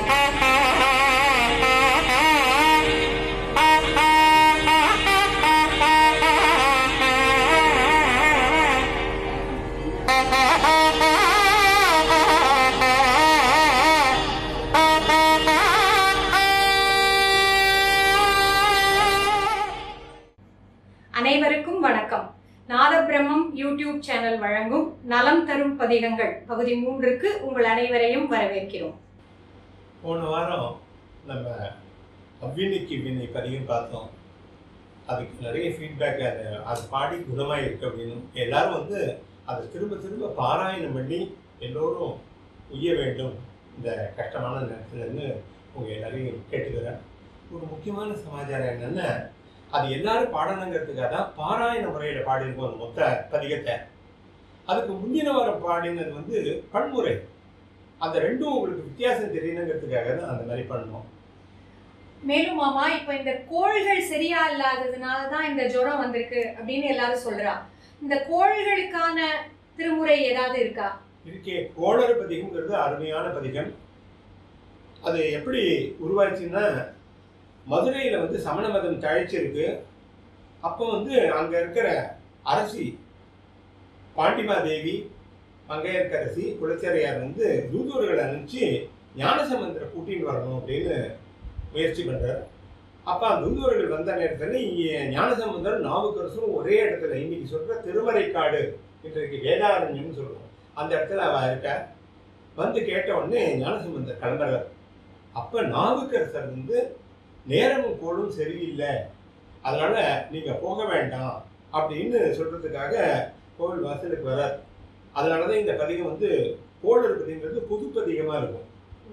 அனைவருக்கும் வணக்கம் நாதபிரமம் YouTube channel வழங்கும் நலம் தரும் பதிகங்கள் பகுதி மூன்றுக்கு உங்கள் அனைவரையும் வரவேற்கிறோம் போன வாரம் நம்ம அவ்வினைக்கு வினை பதிகம் பார்த்தோம் அதுக்கு நிறைய ஃபீட்பேக் அது அது பாடி குணமாக இருக்கு அப்படின்னு எல்லாரும் வந்து அதை திரும்ப திரும்ப பாராயணம் பண்ணி எல்லோரும் உய்ய வேண்டும் இந்த கஷ்டமான நேரத்துலன்னு உங்கள் எல்லாரையும் கேட்டுக்கிறேன் ஒரு முக்கியமான சமாச்சாரம் என்னன்னா அது எல்லாரும் பாடணுங்கிறதுக்காக தான் பாராயண முறையில் பாடியிருக்கோம் அந்த மொத்த பதிகத்தை அதுக்கு முந்தின வாரம் பாடினது வந்து பன்முறை அந்த ரெண்டும் உங்களுக்கு வித்தியாசம் தெரியணுங்கிறதுக்காக தான் அந்த மாதிரி பண்ணோம் மேலும் மாமா இப்ப இந்த கோள்கள் சரியா இல்லாததுனால தான் இந்த ஜுரம் வந்திருக்கு அப்படின்னு எல்லாரும் சொல்றா இந்த கோள்களுக்கான திருமுறை ஏதாவது இருக்கா இருக்கே கோளறு பதிகம்ங்கிறது அருமையான பதிகம் அது எப்படி உருவாச்சுன்னா மதுரையில் வந்து சமண மதம் தழைச்சிருக்கு அப்போ வந்து அங்கே இருக்கிற அரசி பாண்டிமாதேவி மங்கையர்க்கரசி குலச்சேரையார் வந்து தூதுவர்களை அனுப்பிச்சு ஞானசம்பந்தரை கூட்டின்னு வரணும் அப்படின்னு முயற்சி பண்றாரு அப்போ அந்த தூதுவர்கள் வந்த நேரத்தில் இங்கே ஞானசம்பந்தர் நாவுக்கரசும் ஒரே இடத்துல இன்னைக்கு சொல்ற திருமறைக்காடு இன்றைக்கு வேதாரண்யம்னு சொல்றோம் அந்த இடத்துல அவ இருக்கா வந்து கேட்ட உடனே ஞானசம்பந்தர் கிளம்புறார் அப்ப நாவுக்கரசர் வந்து நேரமும் கோளும் சரியில்லை அதனால நீங்க போக வேண்டாம் அப்படின்னு சொல்றதுக்காக கோவில் வாசலுக்கு வரார் அதனாலதான் இந்த பதிகம் வந்து கோளர் பதிங்கிறது புது பதிகமா இருக்கும்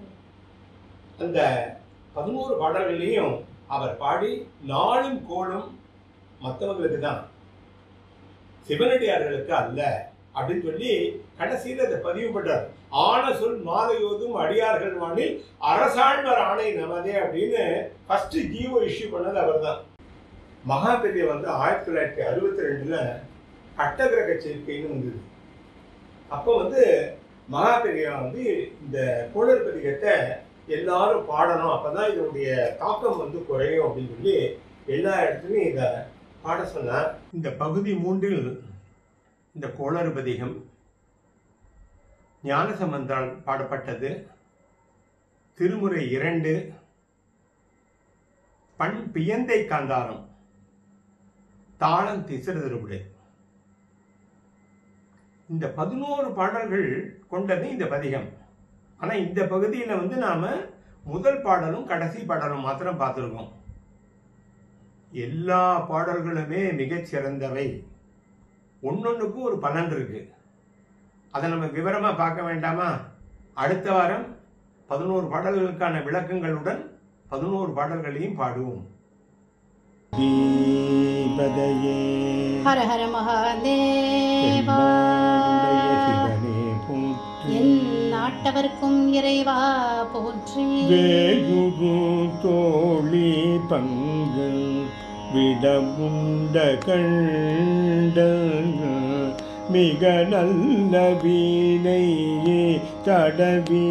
அந்த பதினோரு பாடல்களையும் அவர் பாடி நாளும் கோளும் மற்றவங்களுக்கு தான் சிவனடியார்களுக்கு அல்ல அப்படின்னு சொல்லி கடைசியில் அதை பதிவு பண்றார் ஆன சொல் மாதையோதும் அடியார்கள் வானில் அரசாழ்வர் ஆணை நமதே அப்படின்னு ஃபர்ஸ்ட் ஜியோ இஷ்யூ பண்ணது அவர் தான் மகாபெரிய வந்து ஆயிரத்தி தொள்ளாயிரத்தி அறுபத்தி ரெண்டுல அட்டகிரக சேர்க்கைன்னு வந்தது அப்போ வந்து மகாபெரியா வந்து இந்த கோளர் பதிகத்தை எல்லாரும் பாடணும் அப்பதான் இதனுடைய தாக்கம் வந்து குறையும் அப்படின்னு சொல்லி எல்லா இடத்துலையும் இதை பாட சொன்னார் இந்த பகுதி மூன்றில் இந்த கோளறு பதிகம் ஞானசம்பந்தால் பாடப்பட்டது திருமுறை இரண்டு பண் பியந்தை காந்தாரம் தாளம் திசிறதிருவிடு இந்த பதினோரு பாடல்கள் கொண்டது இந்த பதிகம் ஆனா இந்த பகுதியில வந்து நாம முதல் பாடலும் கடைசி பாடலும் மாத்திரம் பார்த்துருக்கோம் எல்லா பாடல்களுமே மிகச் சிறந்தவை ஒன்னொன்றுக்கும் ஒரு பலன் இருக்கு அதை நம்ம விவரமா பார்க்க வேண்டாமா அடுத்த வாரம் பதினோரு பாடல்களுக்கான விளக்கங்களுடன் பதினோரு பாடல்களையும் பாடுவோம் தீபதையே ஹர ஹர மகாதேவா என் நாட்டவர்க்கும் இறைவா போற்றி வேயுரு தோழி பங்கு விடமுண்ட கண்ட மிக நல்ல வீணையே தடவி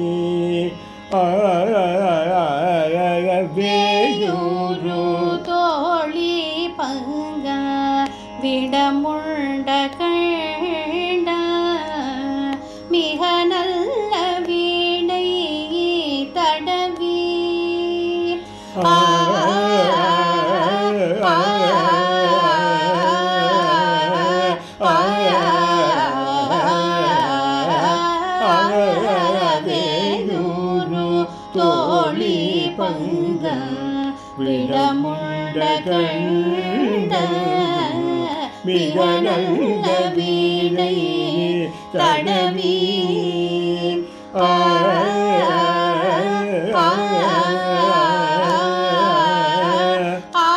வேயூரு தோழி பங்க விடமுண்ட கண்ட மிக நல்ல வீணை தடவி ஆ, ஆ, வேயூரு தோழி பங்க விடமுண்ட கண்ட மிக நல்ல வீணை தடவி ஆ, ஆ, ஆ,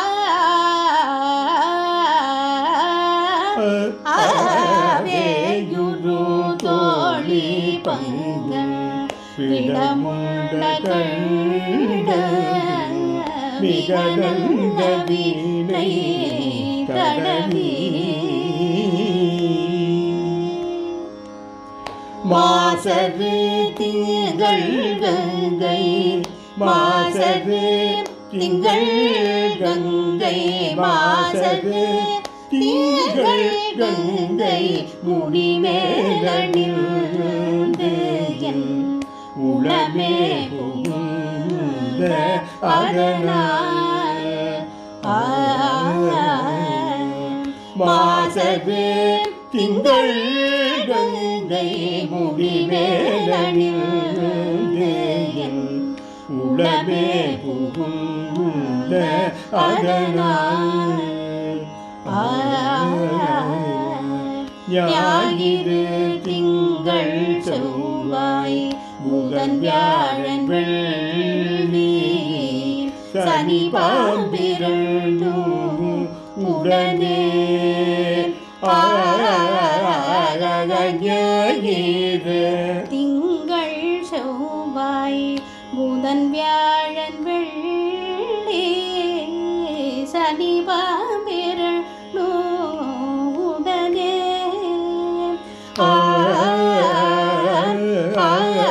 ஆவேயுரு தோழி பங்க விடமுண்ட கண்ட மிக நல்ல வீணை தடவி மாசரு திங்கள் கங்கை மாசரு திங்கள் கங்கை மாசரு திங்கள் கங்கை முடிமேலணிந்து என் உளமே புகுந்த அரணாய் மாசது திங்கள் கங்கை முடிமேலணிந்து என் உளமே புகுந்த அரணாய் ஞாயிறு திங்கள் செவ்வாய் புதன் வியாழன் வெள்ளி சனி பாம்பிரண்டும் உடனே ஞாயிறு திங்கள் செவ்வாய் புதன் வியாழன் வெள்ளி சனி பாம்பிரள் உடனே ஆ, ஆ,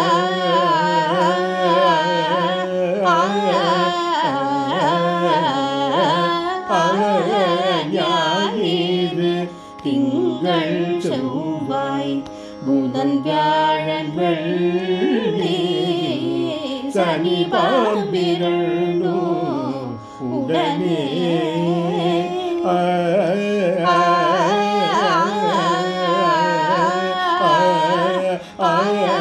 ஞாயிறு திங்கள் செவ்வாய் புதன் வியாழன் வெள்ளி சனி பாம்பிரண்டோ உடனே ஆ, ஆ, ஆ, ஆ,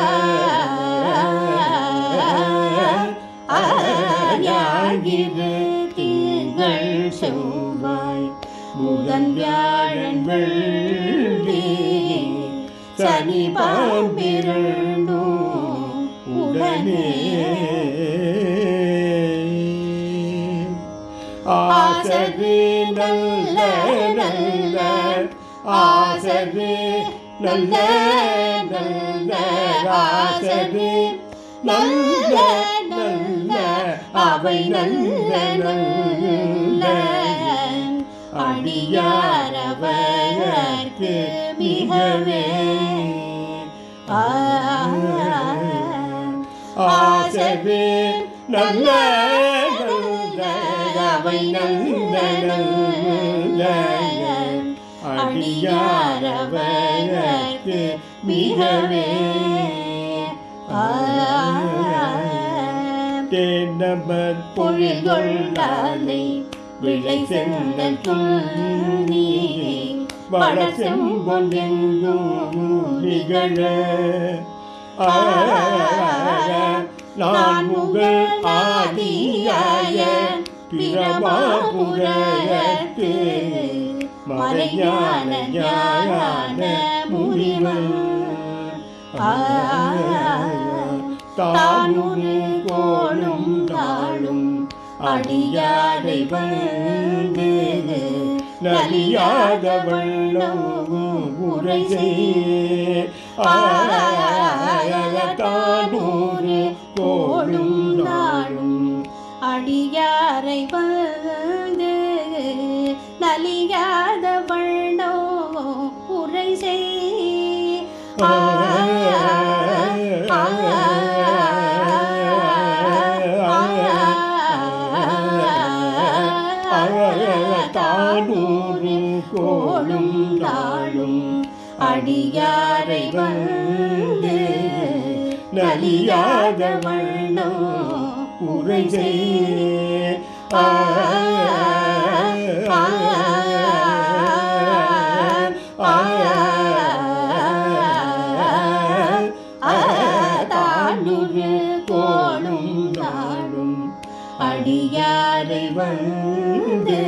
ஆ, ஞாயிறு திங்கள் செவ்வாய் புதன் வியாழன் வெள்ளி சனி பாம்பிரண்டோ உடனே ஆசது நல்ல நல்ல ஆசது நல்ல நல்ல ஆசது நல்ல நல்ல அவை நல்ல நல்ல அடியாரவர்க்கு மிகவே ஆசது நல்ல நல்ல அவை நல்ல நல்ல அடியாரவர்க்கு மிகவே தேனமர் பொழில்கொள்ளாலை விளை செந்தல் துள்ளி வளசெம்பொன்றெங்கும் நிகழ நான் முகழ் ஆதியாய பிரமாபுரத்து மறைஞான ஞான முனிவன் தானுரு கோளும் தாளும் அடியாரை வந்து நலியாத வள்ளம் உரை தானூரு கோளும் நாளும் அடியாரை வந்து நலியாத வண்ணோ உரை செய் ஆ, ஆ, தானூரு கோளும் நாளும் அடியாரை வந்து நலியாத வண்ணம் உரை ஆ ஆ, ஆ, ஆ, தானுரு கோளும் நாளும் அடியாரை வந்து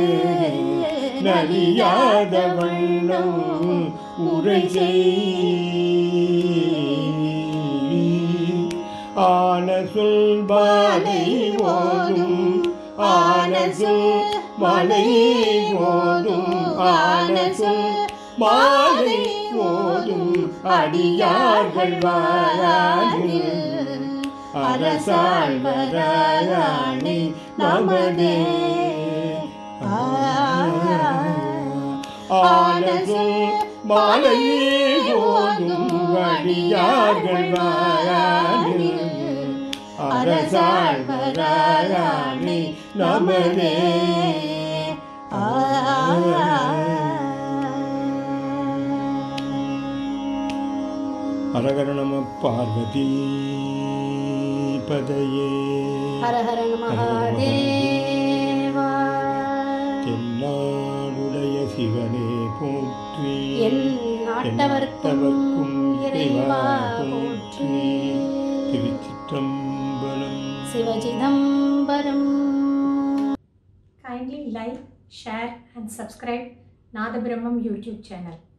நலியாத வண்ணம் உரை ஆன சொல்பாலை ஓதும் ஆன சொல் மலை ஓதும் ஆன சொல் மாலை ஓதும் அடியார்கள் வாரானில் அரசாழ்வராணி நமதே ஆன சொல் மாலை ஓதும் அடியார்கள் வாரானில் அரசாழ்வராணி நமதே அரகர நம பார்வதி பதையே ஹர ஹர மகாதேவா தென்னாடுடைய சிவனே போற்றி என் நாட்டவர்க்கும் இறைவா போற்றி திருச்சிற்றம்பலம் சிவஜிதம்பரம் Kindly like, share and subscribe Nadabrahmam YouTube channel.